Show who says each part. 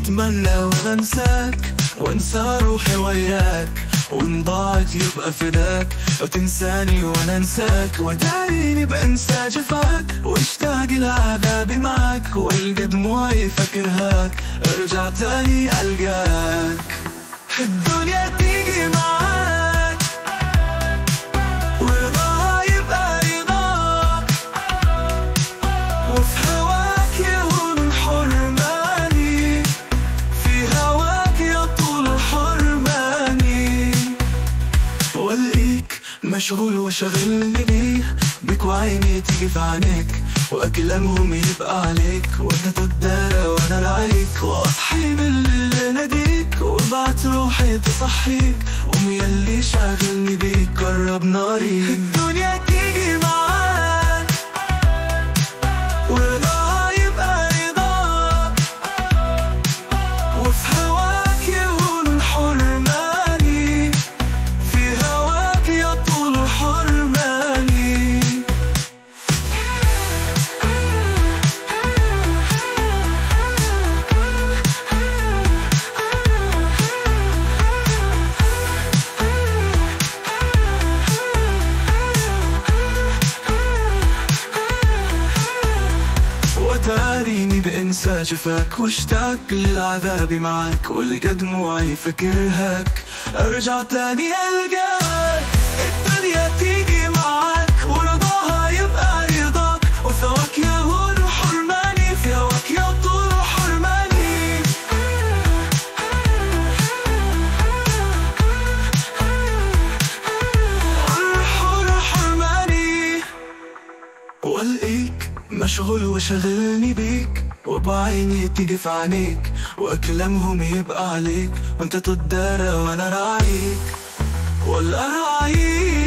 Speaker 1: اتمنى وانساك وانسى روحي وياك وان ضاعت يبقى فداك او تنساني وانا انساك وداريني بانسى جفاك واشتاق لعذابي معاك والقى دموعي فاكرهاك ارجع تاني القاك الدنيا تيجي معاك ورضاها يبقى رضاك وفي هواك يهون حرماني في هواك يطول حرماني والقيك مشغول وشغلني بيه بك وعيني تيجي في عينيك واكلامهم يبقى عليك وانت تدارى وانا رعيك واصحي بالليل ناديك وابعت روحي تصحيك قوم يلي شاغلني بيك قرب ناري الدنيا تيجي معاك ورضاها يبقى رضاك وفي هواك يهون حرماني في هواك يطول حرماني وتاريني بانسى جفاك واشتاق للعذاب معاك والقى دموعي فكرهاك ارجع تاني القاك الدنيا تيجي معاك ورضاها يبقى رضاك وثواك يهون حرماني في هواك يطول حرماني الحر حرماني والقيك مشغول وشغلني بيك وبعيني تيجي في عينيك واكلامهم يبقى عليك وانت تدارى وانا راعيك ولا راعيك